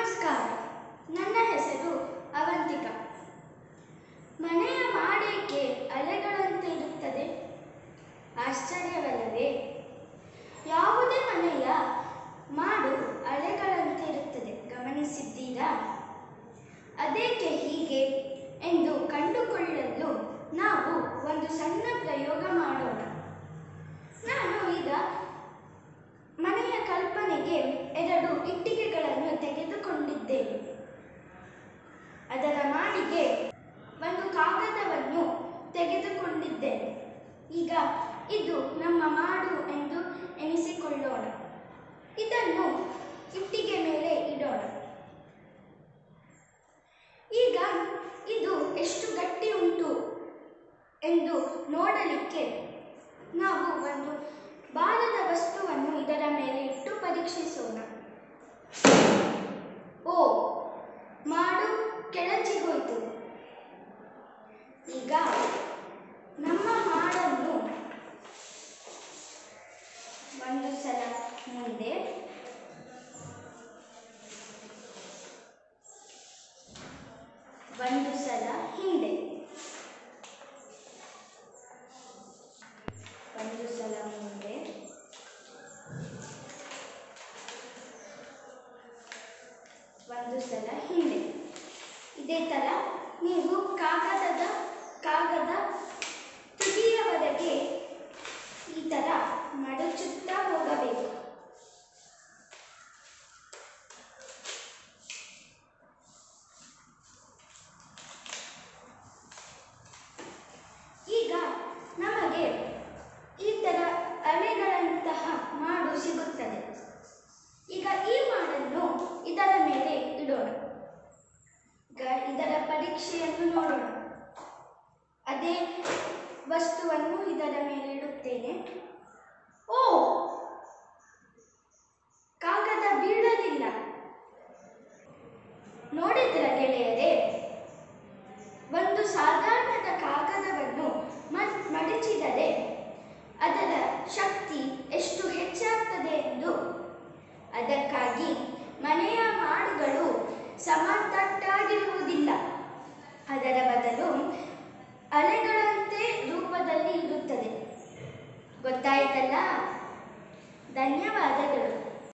ನಮಸ್ಕಾರ ನನ್ನ ಹೆಸರು ಅವಂತಿಕ ಮನೆಯ ಮಾಡೇಕೆ ಅಲೆಗಳಂತೆ ಇರುತ್ತದೆ ಆಶ್ಚರ್ಯವಲ್ಲವೇ ಯಾವುದೇ ಮನೆಯ ಮಾಡು ಅಲೆಗಳಂತೆ ಇರುತ್ತದೆ ಗಮನಿಸಿದ್ದೀರಾ ಅದೇಕೆ ಹೀಗೆ ಎಂದು ಕಂಡುಕೊಳ್ಳಲು ನಾವು ಒಂದು ಸಣ್ಣ ಪ್ರಯೋಗ ಮಾಡೋಣ ನಾನು ಈಗ ಮನೆಯ ಕಲ್ಪನೆಗೆ ಎರಡು ಇಟ್ಟಿಗೆಗಳನ್ನು ತೆಗೆದುಕೊಂಡಿದ್ದೇನೆ ಅದರ ಮಾಡಿಗೆ ಒಂದು ಕಾಗದವನ್ನು ತೆಗೆದುಕೊಂಡಿದ್ದೇನೆ ಈಗ ಇದು ನಮ್ಮ ಮಾಡು ಎಂದು ಎನಿಸಿಕೊಳ್ಳೋಣ ಇದನ್ನು ಇಟ್ಟಿಗೆ ಮೇಲೆ ಇಡೋಣ ಈಗ ಇದು ಎಷ್ಟು ಗಟ್ಟಿ ಉಂಟು ಎಂದು ನೋಡಲಿಕ್ಕೆ ನಾವು ಒಂದು ಭಾರದ ವಸ್ತುವನ್ನು ಇದರ ಮೇಲೆ ಇಟ್ಟು ಪರೀಕ್ಷಿಸೋಣ ಓ ಮಾಡು ಕೆಳಚಿಗೋಯ್ತು ಈಗ ನಮ್ಮ ಮಾಡನ್ನು ಒಂದು ಸಲ ಮುಂದೆ ಒಂದು ಸಲ ಹಿಂದೆ ಒಂದು ಸಲ ಮುಂದೆ ಒಂದು ಸಲ ಹಿಂದೆ ಇದೇ ಥರ ನೀವು ಕಾಗದದ ಕಾಗದ ತುದಿಯವರೆಗೆ ಈ ಥರ ಮಡಚುತ್ತಾ ಹೋಗಬೇಕು ಈಗ ನಮಗೆ ಈ ಥರ ಅಲೆಗಳಂತಹ ಮಾಡು ಸಿಗುತ್ತದೆ ಈಗ ಈ ಮಾಡನ್ನು ಇದರ ಮೇಲೆ ಇಡೋಣ ಈಗ ಇದರ ಪರೀಕ್ಷೆಯನ್ನು ನೋಡೋಣ ಅದೇ ವಸ್ತುವನ್ನು ಇದರ ಮೇಲೆ ಇಡುತ್ತೇನೆ ಓ